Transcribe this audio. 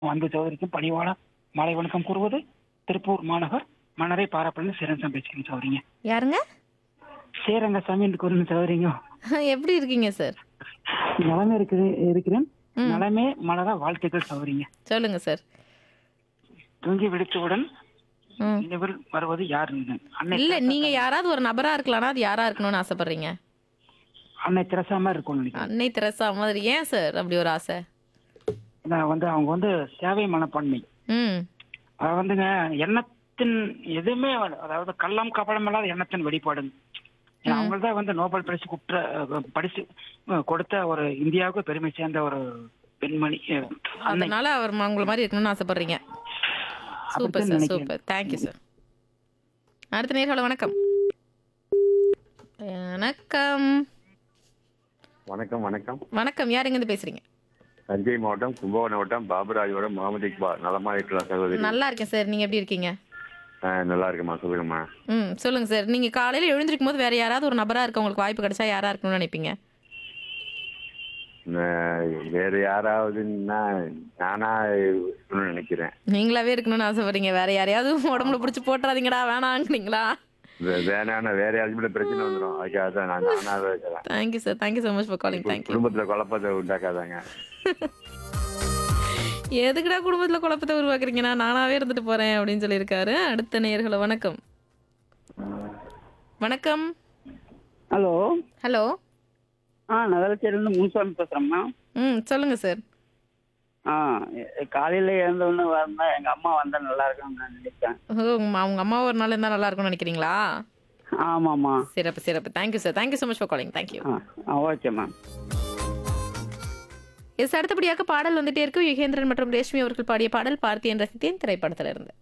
அன்பு சகோதரிக்கும் பணிவான மாலை வணக்கம் கூறுவது திருப்பூர் மாநகர் மணரை பாரப்பள்ளி சேரன் பேசுகிறேன் சௌரிங்க யாருங்க சேரங்க சாமி என்று கூறுங்க சௌரிங்க எப்படி இருக்கீங்க சார் நலமே இருக்கிறேன் இருக்கிறேன் ம். நலமே மலர வாழ்த்துக்கள் சௌரிங்க சொல்லுங்க சார் தூங்கி விழித்தவுடன் ம். நினைவில் வருவது யார் அன்னை இல்ல தெரசா- நீங்க யாராவது ஒரு நபரா இருக்கலாம்னா அது யாரா இருக்கணும்னு ஆசைப்படுறீங்க அன்னை திரசா மாதிரி இருக்கும்னு நினைக்கிறேன் அன்னை தெரசா மாதிரி ஏன் சார் அப்படி ஒரு ஆசை நான் வந்து அவங்க வந்து சேவை மனப்பான்மை ம் அது வந்துங்க எண்ணத்தின் எதுவுமே வ- அதாவது கள்ளம் கபடம் இல்லாத எண்ணத்தின் வெளிப்பாடுங்க அவங்க தான் வந்து நோபல் பரிசு குற்ற அஹ், பரிசு அஹ், கொடுத்த ஒரு இந்தியாவுக்கு பெருமை சேர்ந்த ஒரு பெண்மணி அஹ், அன்னை அதனால அவர் ம- உங்களை மாதிரி இருக்கணும்னு ஆசைப்படுறீங்க சூப்பர் அப்படித்தான் சார் நினைக்கிறேன். சூப்பர் தேங்க்யூ சார் அடுத்த நேர்கால வணக்கம் வணக்கம் வணக்கம் வணக்கம் வணக்கம் யார் எங்கேருந்து பேசுறீங்க தஞ்சை மாவட்டம் கும்பகோணம் மாவட்டம் பாபுராஜோட முகமது இக்பால் நலமா இருக்கலாம் சகோதரி நல்லா இருக்கேன் சார் நீங்க எப்படி இருக்கீங்க ஆ, நல்லா இருக்குமா சொல்லுங்கம்மா ம் சொல்லுங்க சார் நீங்க காலையில எழுந்திருக்கும் போது வேற யாராவது ஒரு நபரா இருக்க உங்களுக்கு வாய்ப்பு கிடைச்சா யாரா இருக்கணும்னு நினைப்பீங்க நான் வேற யாராவதுன்னா நானா இருக்கணும்னு நினைக்கிறேன் நீங்களாவே இருக்கணும்னு ஆசைப்படுறீங்க வேற யாரையாவது உடம்புல பிடிச்சி போட்டுறாதீங்கடா வேணாங்கிறீங்களா வே- வேணான்னா வேற யாருக்கும் பிரச்சனை வந்துடும் அதுக்காக தான் நான் நானாவே இருக்கிறேன் thank you sir thank you so much for calling thank you குடும்பத்துல குழப்பத்தை உண்டாக்காதாங்க எதுக்குடா குடும்பத்துல குழப்பத்தை உருவாக்குறீங்க நான் நானாவே இருந்துட்டு போறேன் அப்படின்னு சொல்லியிருக்காரு அடுத்த நேயர்களை வணக்கம் வணக்கம் ஹலோ ஹலோ ஆ நகரச்சேரியிலிருந்து முனுசாமி பேசுறேம்மா ம் சொல்லுங்க சார் ஆ எ- காலையில எழுந்த உடனே வந்தா எங்க அம்மா வந்தா நல்லா இருக்கும்னு நான் நினைச்சேன் ஓ உங்க அவங்க அம்மா ஒரு நாள் இருந்தால் நல்லா இருக்கும்னு நினைக்கிறீங்களா ஆமாம்மா சிறப்பு சிறப்பு thank you sir thank you so much for calling thank you ஆ ஆ ஓகேம்மா எஸ் அடுத்தபடியாக பாடல் வந்துட்டே இருக்கு யுகேந்திரன் மற்றும் ரேஷ்மி அவர்கள் பாடிய பாடல் பார்த்தியன் ரசித்தேன் திரைப்படத்திலிருந்து